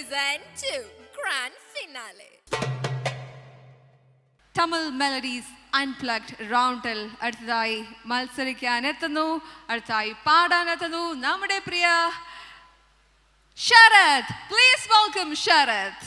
Season 2 Grand Finale. Tamil melodies unplugged റൗണ്ടിൽ അടുത്തതായി മത്സരിക്കാൻ എത്തുന്നു അടുത്തായി പാടാൻ എത്തുന്നു നമ്മുടെ പ്രിയ Sarath please welcome Sarath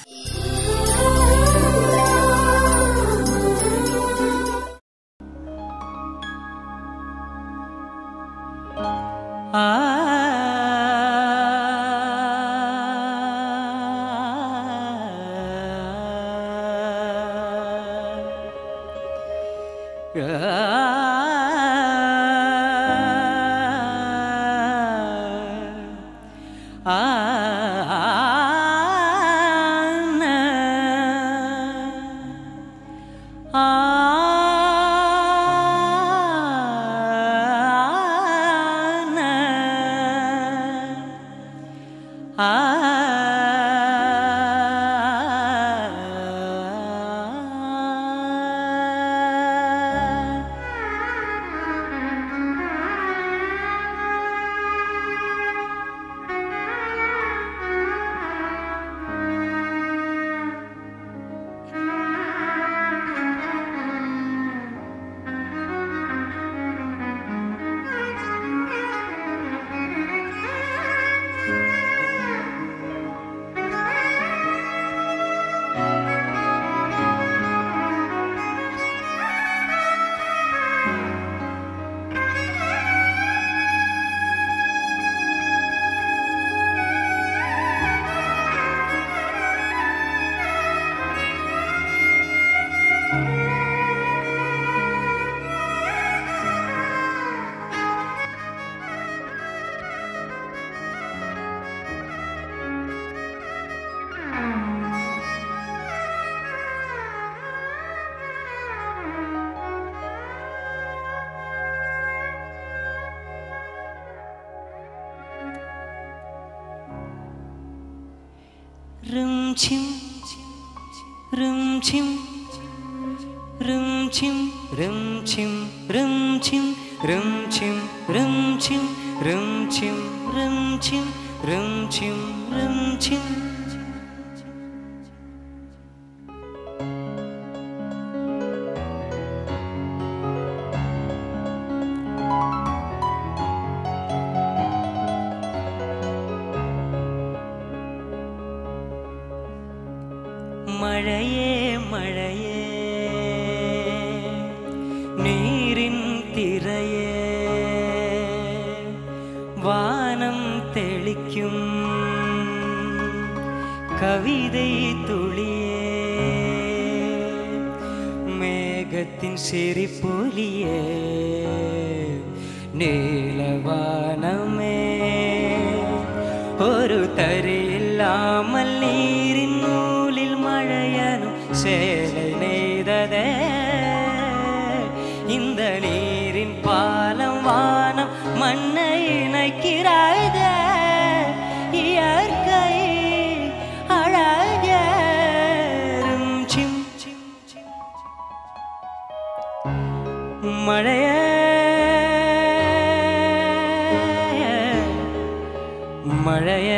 Rum chim, rum chim, rum chim, rum chim, rum chim, rum chim, rum chim, rum chim, rum chim, rum chim, rum chim. மழையே மழையே நீரின் திரையே வானம் தெளிக்கும் கவிதை துளியே மேகத்தின் சிரிப்பொலியே நீலவானமே ஒரு தரியில்லாமல் நீரின் நூலில் மழையனும் சேலை நெய்ததே இந்த நீரின் பாலம் வானம் மண்ணை இணைக்கிறாய்தே இயற்கை அழகரும் சிம் சிம் சிம் மழையே மழையே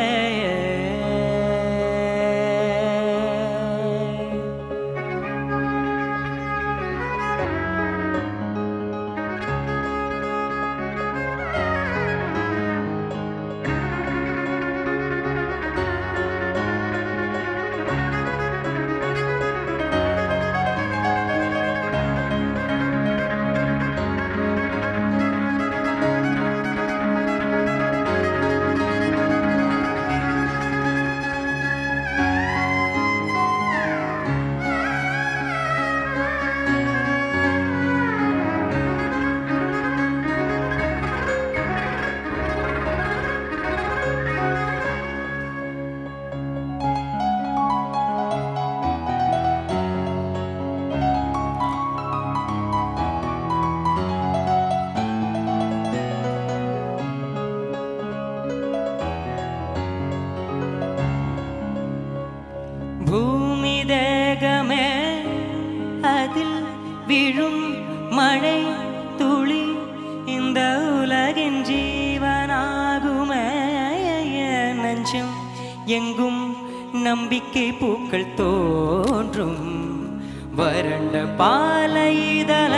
பூமி தேகமே அதில் விழும் மழை துளி இந்த உலகின் ஜீவனாகுமே என் நெஞ்சம் எங்கும் நம்பிக்கை பூக்கள் தோன்றும் வறண்ட பாலைதல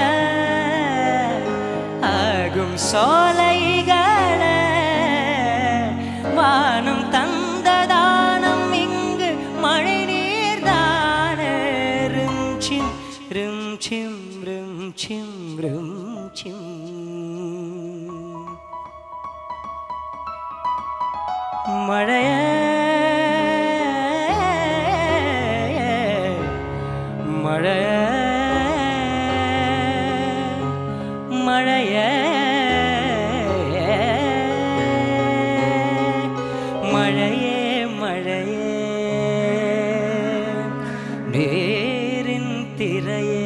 ஆகும் சோலைகள வானம் தந்ததானம் இங்கு மழை நீர்தான ரிம் சிம் ரிம் சிம் ரிம் சிம் ரிம் சிம் மழைய மழைய மழைய மழையே மழையே நேரின் திரையே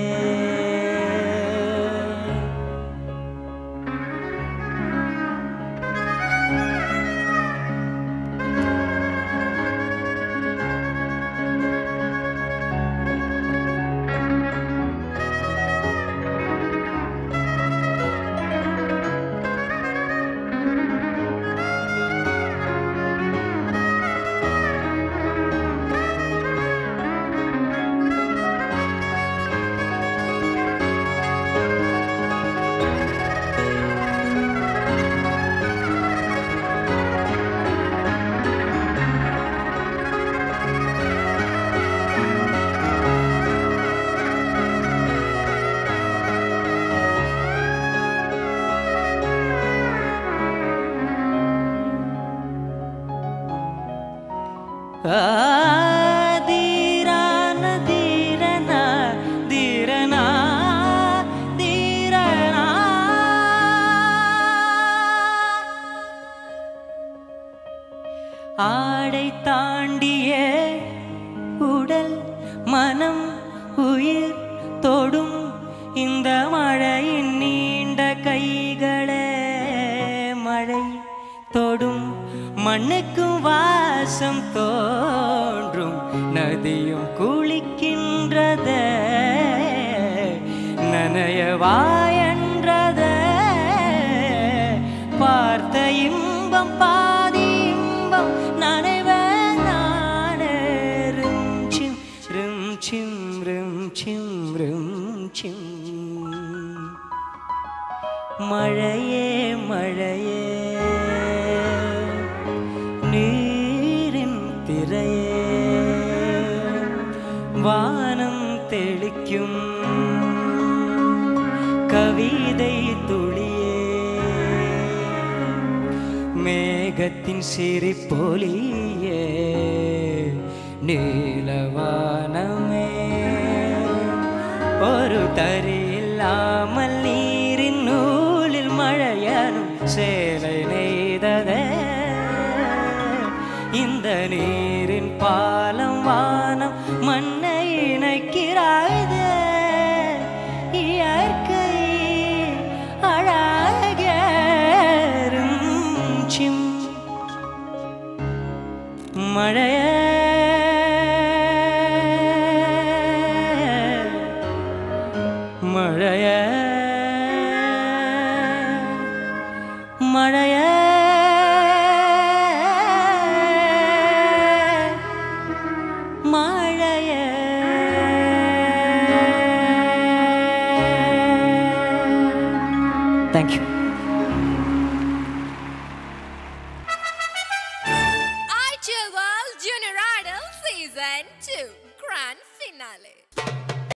தீரான தீரனா தீரனா தீரனா ஆடை தாண்டிய உடல் மனம் உயிர் தொடும் இந்த மழையின் நீண்ட கைகளே மழை தொடும் மண்ணுக்கும் வாசம் தோன்றும் நதியும் குளிக்கின்றத நனையவா என்றத பார்த்த இன்பம் பாதி இன்பம் நனைவன் நானே ரிம் சிம் ரிம் சிம் ரிம் சிம் ரிம் சிம் மழையே மழையே நீரின் திரையே வானம் தெளிக்கும் கவிதை துளியே மேகத்தின் சிரிப்பொலியே நீலவானமே ஒரு தரி இல்லாமல் நீரின் நூலில் மழையனும் சேலை நெய்ததே இந்த நீரின் பாலம் வானம் மண்ணை இணைக்கிறாய்தே இயற்கை அழகரும் சிம் மழைய மழைய மழைய மழைய thank you Idol World Junior Idol Season 2 Grand Finale.